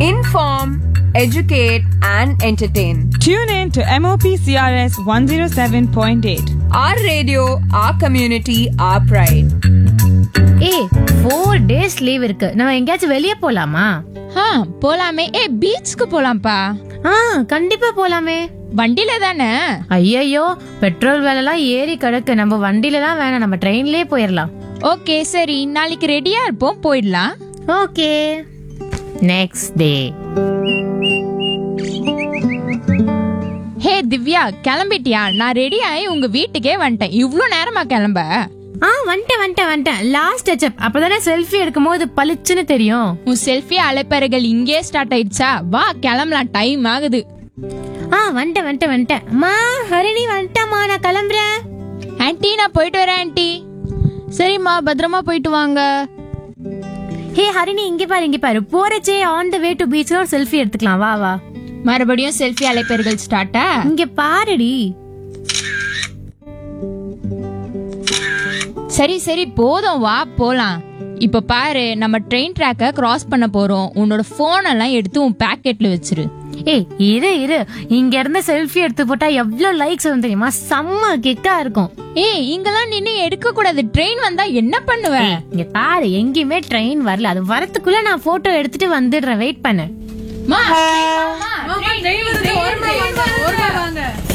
Inform, educate, and entertain. Tune in to MOP CRS 107.8. Our radio, our community, our pride. ஏய் four days leave இருக்கு நம்ம எங்கேயாச்சும் வெளியே போலாமா ஆ போலாமே ஏ பீச்சுக்கு போலாம்ப்பா ஆ கண்டிப்பா போலாமே வண்டியில தானே ஐயையோ பெட்ரோல் விலைலாம் ஏறி கிடக்கு நம்ம வண்டியில தான் வேணாம் நம்ம ட்ரெயின்லயே போயிடலாம் ஓகே சரி நாளைக்கு ரெடியா இருப்போம் போயிடலாம் okay next day hey Divya கிளம்பிட்டியா நான் ரெடி ஆகி உங்க வீட்டுக்கே வந்துட்டேன் இவ்ளோ நேரமா கிளம்ப ஆ வந்துட்டேன் வந்துட்டேன் வந்துட்டேன் லாஸ்ட் டச்சப் அப்பதானே செல்ஃபி எடுக்கும் போது பளிச்சுன்னு தெரியும் உன் செல்ஃபி அழைப்பறைகள் இங்கே ஸ்டார்ட் ஆயிடுச்சா வா கிளம்பலாம் டைம் ஆகுது ஆ வந்துட்டேன் வந்துட்டேன் வந்துட்டேன் அம்மா ஹரிணி வந்துட்டம்மா நான் கிளம்புறேன் ஆன்ட்டி நான் போயிட்டு வரேன் ஆன்ட்டி சரிம்மா பத்திரமா போயிட்டு வாங்க ஹே ஹரிணி இங்க பாரு இங்க பாரு போறச்சே on the way to beach ஒரு செல்ஃபி எடுத்துக்கலாம் வா வா மறுபடியும் செல்ஃபி அழைப்பறைகள் ஸ்டார்ட்டா இங்க பாருடி சரி சரி போதும் வா போலாம் இப்ப பாரு நம்ம ட்ரெயின் ட்ராக்க கிராஸ் பண்ண போறோம் உன்னோட போன் எல்லாம் எடுத்து உன் பாக்கெட்ல வச்சிரு ஏய் இரு இரு இங்க இருந்து செல்ஃபி எடுத்து போட்டா எவ்வளவு லைக்ஸ் வந்து தெரியுமா செம்ம கிக்கா இருக்கும் ஏய் இங்கெல்லாம் நின்னு எடுக்க கூடாது ட்ரெயின் வந்தா என்ன பண்ணுவ இங்க பாரு எங்கேயுமே ட்ரெயின் வரல அது வரதுக்குள்ள நான் போட்டோ எடுத்துட்டு வந்துடுறேன் வெயிட் பண்ணு மா, train வாமா, train, train, train, train, train.